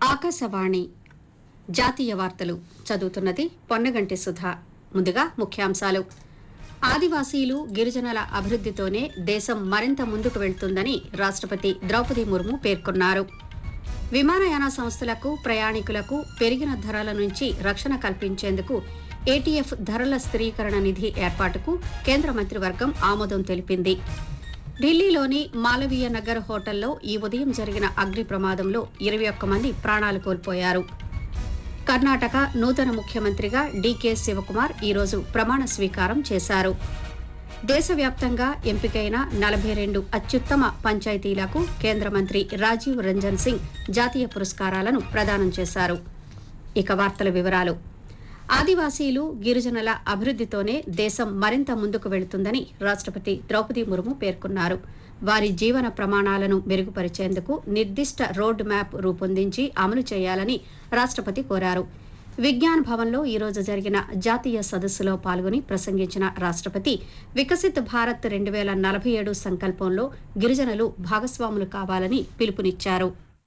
ఆకాశవాణి జాతీయ వార్తలు చదువుతున్నది పొన్నగంటి సుధా ముందుగా ముఖ్యాంశాలు ఆదివాసీలు గిరిజనుల అభివృద్ధితోనే దేశం మరింత ముందుకు వెళ్తుందని రాష్ట్రపతి ద్రౌపది ముర్ము పేర్కొన్నారు విమానయాన సంస్థలకు ప్రయాణికులకు పెరిగిన ధరల నుంచి రక్షణ కల్పించేందుకు ఏటీఎఫ్ ధరల స్థిరీకరణ నిధి ఏర్పాటుకు కేంద్ర మంత్రివర్గం ఆమోదం తెలిపింది ఢిల్లీలోని మాలవీయ నగర్ హోటల్లో ఈ ఉదయం జరిగిన అగ్ని ప్రమాదంలో ఇరవై ఒక్క మంది ప్రాణాలు కోల్పోయారు కర్ణాటక నూతన ముఖ్యమంత్రిగా డీకే శివకుమార్ ఈరోజు ప్రమాణ స్వీకారం చేశారు దేశవ్యాప్తంగా ఎంపికైన నలభై రెండు అత్యుత్తమ పంచాయతీలకు కేంద్ర మంత్రి రాజీవ్ రంజన్ సింగ్ జాతీయ పురస్కారాలను ప్రదానం చేశారు ఇక వార్తల వివరాలు ఆదివాసీలు గిరిజనుల అభివృద్ధితోనే దేశం మరింత ముందుకు వెళుతుందని రాష్ట్రపతి ద్రౌపది ముర్ము పేర్కొన్నారు వారి జీవన ప్రమాణాలను మెరుగుపరిచేందుకు నిర్దిష్ట రోడ్ మ్యాప్ రూపొందించి అమలు చేయాలని రాష్ట్రపతి కోరారు విజ్ఞాన్ భవన్లో ఈరోజు జరిగిన జాతీయ సదస్సులో పాల్గొని ప్రసంగించిన రాష్ట్రపతి వికసిత్ భారత్ రెండు వేల నలభై ఏడు సంకల్పంలో గిరిజనులు భాగస్వాములు కావాలని పిలుపునిచ్చారు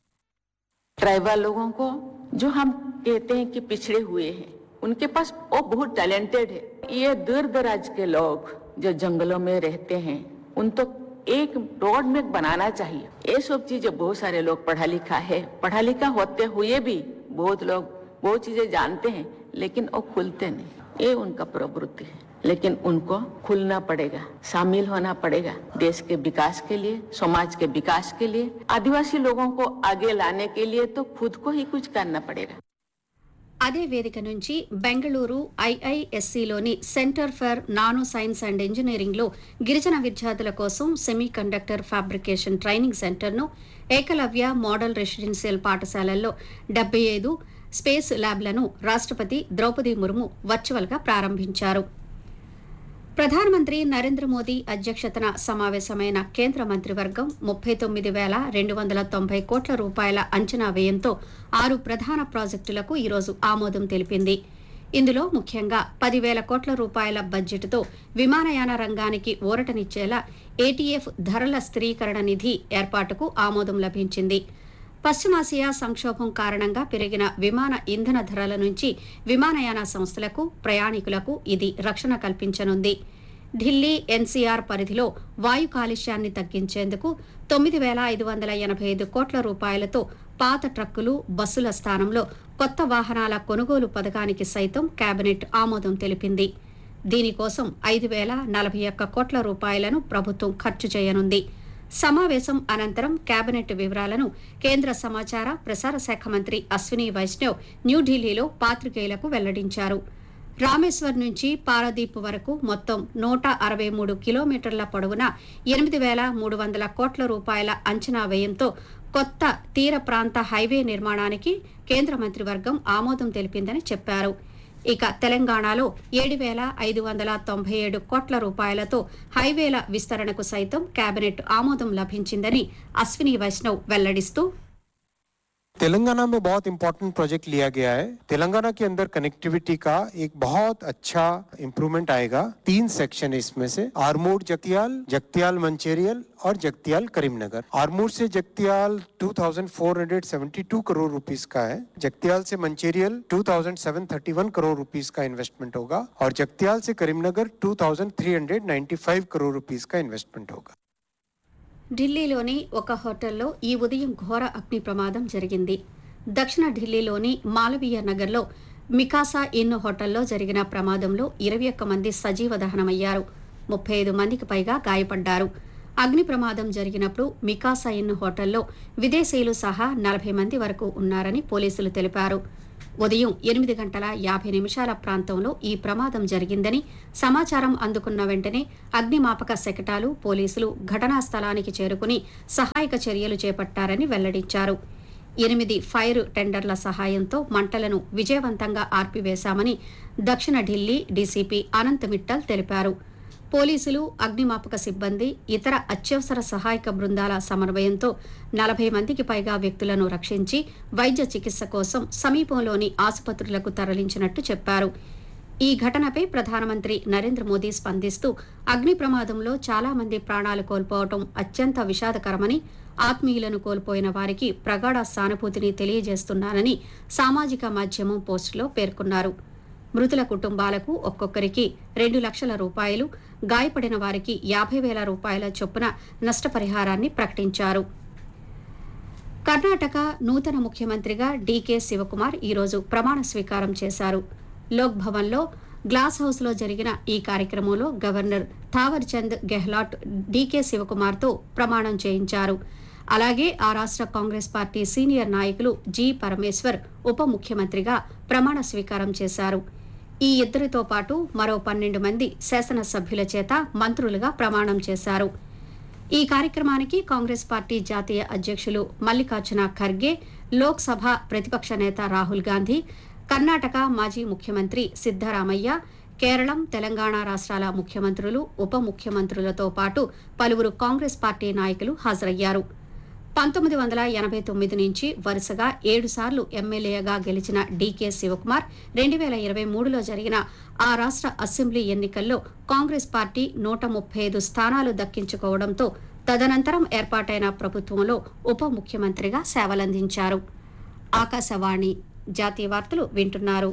ट्राइबल लोगों को जो हम कहते हैं कि पिछड़े हुए हैं उनके पास वो बहुत टैलेंटेड है ये दूर दराज के लोग जो जंगलों में रहते हैं उन तो एक रोड में बनाना चाहिए ये सब चीजें बहुत सारे लोग पढ़ा लिखा है पढ़ा लिखा होते हुए भी बहुत लोग बहुत चीजें जानते हैं लेकिन वो खुलते नहीं ये उनका प्रवृत्ति है लेकिन उनको खुलना पड़ेगा शामिल होना पड़ेगा देश के विकास के लिए समाज के विकास के लिए आदिवासी लोगों को आगे लाने के लिए तो खुद को ही कुछ करना पड़ेगा అదే వేదిక నుంచి బెంగళూరు ఐఐఎస్సిలోని centre for nano science and ఇంజనీరింగ్లో గిరిజన విద్యార్థుల కోసం సెమీ కండక్టర్ ఫ్యాబ్రికేషన్ ట్రైనింగ్ సెంటర్ను ఏకలవ్య మోడల్ రెసిడెన్షియల్ పాఠశాలల్లో డెబ్బై ఐదు స్పేస్ ల్యాబ్లను రాష్ట్రపతి ద్రౌపది ముర్ము వర్చువల్గా ప్రారంభించారు ప్రధానమంత్రి నరేంద్ర మోదీ అధ్యక్షతన సమావేశమైన కేంద్ర మంత్రివర్గం ముప్పై తొమ్మిది వేల రెండు వందల తొంభై కోట్ల రూపాయల అంచనా వ్యయంతో ఆరు ప్రధాన ప్రాజెక్టులకు ఈరోజు ఆమోదం తెలిపింది ఇందులో ముఖ్యంగా పదివేల కోట్ల రూపాయల బడ్జెట్తో విమానయాన రంగానికి ఊరటనిచ్చేలా ఏటీఎఫ్ ధరల స్థిరీకరణ నిధి ఏర్పాటుకు ఆమోదం లభించింది పశ్చిమాసియా సంక్షోభం కారణంగా పెరిగిన విమాన ఇంధన ధరల నుంచి విమానయాన సంస్థలకు ప్రయాణికులకు ఇది రక్షణ కల్పించనుంది ఢిల్లీ ఎన్సీఆర్ పరిధిలో వాయు కాలుష్యాన్ని తగ్గించేందుకు తొమ్మిది వేల ఐదు వందల ఎనభై ఐదు కోట్ల రూపాయలతో పాత ట్రక్కులు బస్సుల స్థానంలో కొత్త వాహనాల కొనుగోలు పథకానికి సైతం కేబినెట్ ఆమోదం తెలిపింది దీనికోసం ఐదు వేల నలభై ఒక్క కోట్ల రూపాయలను ప్రభుత్వం ఖర్చు చేయనుంది సమావేశం అనంతరం కేబినెట్ వివరాలను కేంద్ర సమాచార ప్రసార శాఖ మంత్రి అశ్విని వైష్ణవ్ న్యూఢిల్లీలో పాత్రికేయులకు వెల్లడించారు రామేశ్వర్ నుంచి పారదీప్ వరకు మొత్తం నూట అరవై మూడు కిలోమీటర్ల పొడవున ఎనిమిది వేల మూడు వందల కోట్ల రూపాయల అంచనా వ్యయంతో కొత్త తీర ప్రాంత హైవే నిర్మాణానికి కేంద్ర మంత్రివర్గం ఆమోదం తెలిపిందని చెప్పారు ఇక తెలంగాణలో ఏడు వేల ఐదు వందల తొంభై ఏడు కోట్ల రూపాయలతో హైవేల విస్తరణకు సైతం కేబినెట్ ఆమోదం లభించిందని అశ్విని వైష్ణవ్ వెల్లడిస్తూ तेलंगाना में बहुत इंपॉर्टेंट प्रोजेक्ट लिया गया है तेलंगाना के अंदर कनेक्टिविटी का एक बहुत अच्छा इंप्रूवमेंट आएगा तीन सेक्शन है इसमें से आरमूर जगतियाल जगतियाल मंचेरियल और जगतियाल करीमनगर आरमूर से जगतियाल 2472 करोड़ रुपीस का है जगतियाल से मंचेरियल 2731 करोड़ रुपीस का इन्वेस्टमेंट होगा और जगतियाल से करीमनगर 2395 करोड़ रुपीस का इन्वेस्टमेंट होगा ఢిల్లీలోని ఒక హోటల్లో ఈ ఉదయం ఘోర అగ్ని ప్రమాదం జరిగింది దక్షిణ ఢిల్లీలోని మాలవీయ నగర్లో మికాసా ఇన్ హోటల్లో జరిగిన ప్రమాదంలో ఇరవై ఒక్క మంది సజీవ దహనమయ్యారు ముప్పై ఐదు మందికి పైగా గాయపడ్డారు అగ్ని ప్రమాదం జరిగినప్పుడు మికాసా ఇన్ హోటల్లో విదేశీయులు సహా నలభై మంది వరకు ఉన్నారని పోలీసులు తెలిపారు ఉదయం ఎనిమిది గంటల యాభై నిమిషాల ప్రాంతంలో ఈ ప్రమాదం జరిగిందని సమాచారం అందుకున్న వెంటనే అగ్నిమాపక శకటాలు పోలీసులు ఘటనా స్థలానికి చేరుకుని సహాయక చర్యలు చేపట్టారని వెల్లడించారు ఎనిమిది ఫైర్ టెండర్ల సహాయంతో మంటలను విజయవంతంగా ఆర్పివేశామని దక్షిణ ఢిల్లీ డీసీపీ అనంత్ మిట్టల్ తెలిపారు పోలీసులు అగ్నిమాపక సిబ్బంది ఇతర అత్యవసర సహాయక బృందాల సమన్వయంతో నలభై మందికి పైగా వ్యక్తులను రక్షించి వైద్య చికిత్స కోసం సమీపంలోని ఆసుపత్రులకు తరలించినట్టు చెప్పారు ఈ ఘటనపై ప్రధానమంత్రి నరేంద్ర మోదీ స్పందిస్తూ అగ్ని ప్రమాదంలో చాలా మంది ప్రాణాలు కోల్పోవటం అత్యంత విషాదకరమని ఆత్మీయులను కోల్పోయిన వారికి ప్రగాఢ సానుభూతిని తెలియజేస్తున్నానని సామాజిక మాధ్యమం పోస్టులో పేర్కొన్నారు మృతుల కుటుంబాలకు ఒక్కొక్కరికి రెండు లక్షల రూపాయలు గాయపడిన వారికి యాభై వేల రూపాయల చొప్పున నష్టపరిహారాన్ని ప్రకటించారు కర్ణాటక నూతన ముఖ్యమంత్రిగా డీకే శివకుమార్ ఈరోజు ప్రమాణ స్వీకారం చేశారు లోక్ భవన్లో గ్లాస్ హౌస్లో జరిగిన ఈ కార్యక్రమంలో గవర్నర్ థావర్ చంద్ గెహ్లాట్ డీకే శివకుమార్తో ప్రమాణం చేయించారు అలాగే ఆ రాష్ట్ర కాంగ్రెస్ పార్టీ సీనియర్ నాయకులు జి పరమేశ్వర్ ఉప ముఖ్యమంత్రిగా ప్రమాణ స్వీకారం చేశారు ఈ ఇద్దరితో పాటు మరో పన్నెండు మంది శాసనసభ్యుల చేత మంత్రులుగా ప్రమాణం చేశారు ఈ కార్యక్రమానికి కాంగ్రెస్ పార్టీ జాతీయ అధ్యక్షులు మల్లికార్జున ఖర్గే లోక్సభ ప్రతిపక్ష నేత రాహుల్ గాంధీ కర్ణాటక మాజీ ముఖ్యమంత్రి సిద్దరామయ్య కేరళం తెలంగాణ రాష్ట్రాల ముఖ్యమంత్రులు ఉప ముఖ్యమంత్రులతో పాటు పలువురు కాంగ్రెస్ పార్టీ నాయకులు హాజరయ్యారు పంతొమ్మిది వందల ఎనభై తొమ్మిది నుంచి వరుసగా ఏడుసార్లు ఎమ్మెల్యేగా గెలిచిన డీకే శివకుమార్ రెండు వేల ఇరవై మూడులో జరిగిన ఆ రాష్ట్ర అసెంబ్లీ ఎన్నికల్లో కాంగ్రెస్ పార్టీ నూట ముప్పై ఐదు స్థానాలు దక్కించుకోవడంతో తదనంతరం ఏర్పాటైన ప్రభుత్వంలో ఉప ముఖ్యమంత్రిగా సేవలందించారు ఆకాశవాణి జాతీయ వార్తలు వింటున్నారు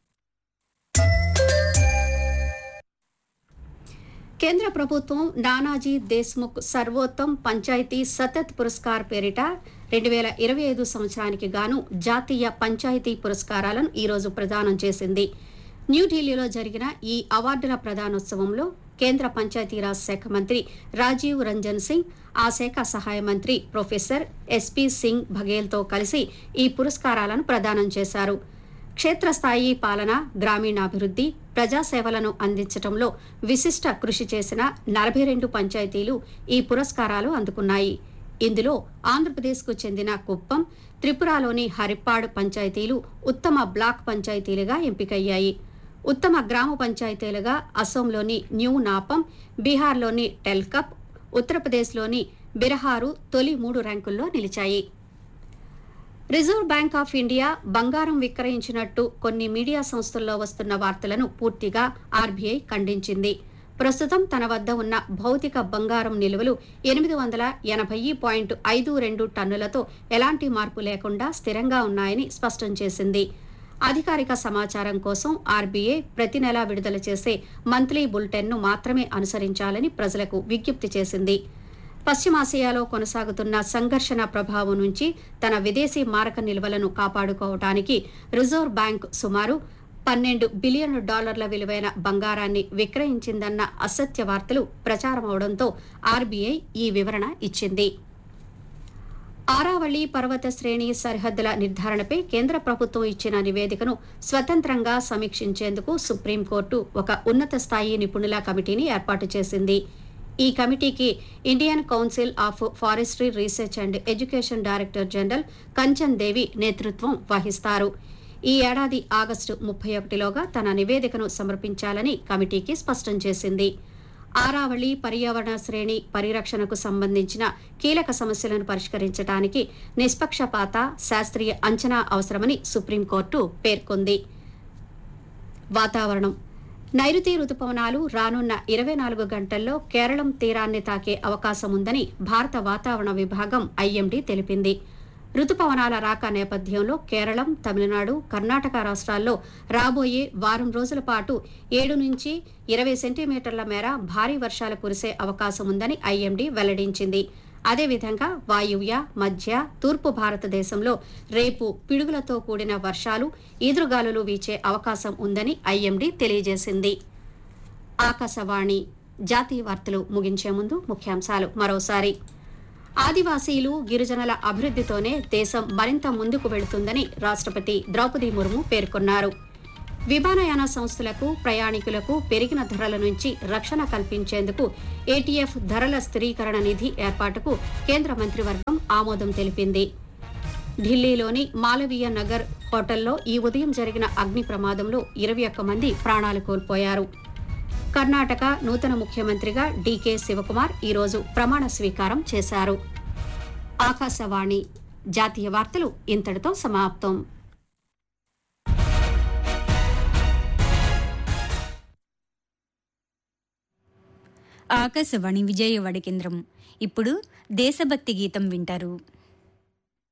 కేంద్ర ప్రభుత్వం నానాజీ దేశ్ముఖ్ సర్వోత్తమ్ పంచాయతీ సతత్ పురస్కార్ పేరిట రెండు వేల ఇరవై ఐదు సంవత్సరానికి గాను జాతీయ పంచాయతీ పురస్కారాలను ఈరోజు ప్రదానం చేసింది న్యూఢిల్లీలో జరిగిన ఈ అవార్డుల ప్రదానోత్సవంలో కేంద్ర పంచాయతీరాజ్ శాఖ మంత్రి రాజీవ్ రంజన్ సింగ్ ఆ శాఖ సహాయ మంత్రి ప్రొఫెసర్ ఎస్పీ సింగ్ బఘేల్తో కలిసి ఈ పురస్కారాలను ప్రదానం చేశారు క్షేత్రస్థాయి పాలన గ్రామీణాభివృద్ధి ప్రజాసేవలను అందించడంలో విశిష్ట కృషి చేసిన నలభై రెండు పంచాయతీలు ఈ పురస్కారాలు అందుకున్నాయి ఇందులో ఆంధ్రప్రదేశ్కు చెందిన కుప్పం త్రిపురలోని హరిప్పాడ్ పంచాయతీలు ఉత్తమ బ్లాక్ పంచాయతీలుగా ఎంపికయ్యాయి ఉత్తమ గ్రామ పంచాయతీలుగా అసోంలోని న్యూ నాపం బీహార్లోని టెల్కప్ ఉత్తరప్రదేశ్లోని బిరహారు తొలి మూడు ర్యాంకుల్లో నిలిచాయి రిజర్వ్ బ్యాంక్ ఆఫ్ ఇండియా బంగారం విక్రయించినట్టు కొన్ని మీడియా సంస్థల్లో వస్తున్న వార్తలను పూర్తిగా ఆర్బీఐ ఖండించింది ప్రస్తుతం తన వద్ద ఉన్న భౌతిక బంగారం నిల్వలు ఎనిమిది వందల ఎనభై పాయింట్ ఐదు రెండు టన్నులతో ఎలాంటి మార్పు లేకుండా స్థిరంగా ఉన్నాయని స్పష్టం చేసింది అధికారిక సమాచారం కోసం ఆర్బీఐ ప్రతి నెలా విడుదల చేసే మంత్లీ బులెటిన్ను మాత్రమే అనుసరించాలని ప్రజలకు విజ్ఞప్తి చేసింది పశ్చిమాసియాలో కొనసాగుతున్న సంఘర్షణ ప్రభావం నుంచి తన విదేశీ మారక నిల్వలను కాపాడుకోవడానికి రిజర్వ్ బ్యాంక్ సుమారు పన్నెండు బిలియన్ డాలర్ల విలువైన బంగారాన్ని విక్రయించిందన్న అసత్య వార్తలు ప్రచారమవడంతో ఆర్బీఐ ఈ వివరణ ఇచ్చింది ఆరావళి పర్వత శ్రేణి సరిహద్దుల నిర్ధారణపై కేంద్ర ప్రభుత్వం ఇచ్చిన నివేదికను స్వతంత్రంగా సమీక్షించేందుకు సుప్రీంకోర్టు ఒక ఉన్నత స్థాయి నిపుణుల కమిటీని ఏర్పాటు చేసింది ఈ కమిటీకి Indian council of forestry research and education director general Kanchan Devi నేతృత్వం వహిస్తారు ఈ ఏడాది ఆగస్టు ముప్పై ఒకటిలోగా తన నివేదికను సమర్పించాలని కమిటీకి స్పష్టం చేసింది ఆరావళి పర్యావరణ శ్రేణి పరిరక్షణకు సంబంధించిన కీలక సమస్యలను పరిష్కరించడానికి నిష్పక్షపాత శాస్త్రీయ అంచనా అవసరమని సుప్రీంకోర్టు పేర్కొంది వాతావరణం నైరుతి రుతుపవనాలు రానున్న ఇరవై నాలుగు గంటల్లో కేరళం తీరాన్ని తాకే అవకాశం ఉందని భారత వాతావరణ విభాగం ఐఎండీ తెలిపింది రుతుపవనాల రాక నేపథ్యంలో కేరళం తమిళనాడు కర్ణాటక రాష్ట్రాల్లో రాబోయే వారం రోజుల పాటు ఏడు నుంచి ఇరవై సెంటీమీటర్ల మేర భారీ వర్షాలు కురిసే అవకాశం ఉందని ఐఎండీ వెల్లడించింది అదేవిధంగా వాయువ్య మధ్య తూర్పు భారతదేశంలో రేపు పిడుగులతో కూడిన వర్షాలు ఈదురుగాలులు వీచే అవకాశం ఉందని ఐఎండీ తెలియజేసింది ఆకాశవాణి జాతీయ వార్తలు ముగించే ముందు ముఖ్యాంశాలు మరోసారి ఆదివాసీలు గిరిజనుల అభివృద్ధితోనే దేశం మరింత ముందుకు వెళుతుందని రాష్ట్రపతి ద్రౌపది ముర్ము పేర్కొన్నారు విమానయాన సంస్థలకు ప్రయాణికులకు పెరిగిన ధరల నుంచి రక్షణ కల్పించేందుకు ఏటీఎఫ్ ధరల స్థిరీకరణ నిధి ఏర్పాటుకు కేంద్ర మంత్రివర్గం ఆమోదం తెలిపింది ఢిల్లీలోని మాలవీయ నగర్ హోటల్లో ఈ ఉదయం జరిగిన అగ్ని ప్రమాదంలో ఇరవై ఒక్క మంది ప్రాణాలు కోల్పోయారు కర్ణాటక నూతన ముఖ్యమంత్రిగా డీకే శివకుమార్ ఈరోజు ప్రమాణ స్వీకారం చేశారు ఆకాశవాణి జాతీయ వార్తలు ఇంతటితో సమాప్తం ఆకాశవాణి విజయవాడ కేంద్రం ఇప్పుడు దేశభక్తి గీతం వింటారు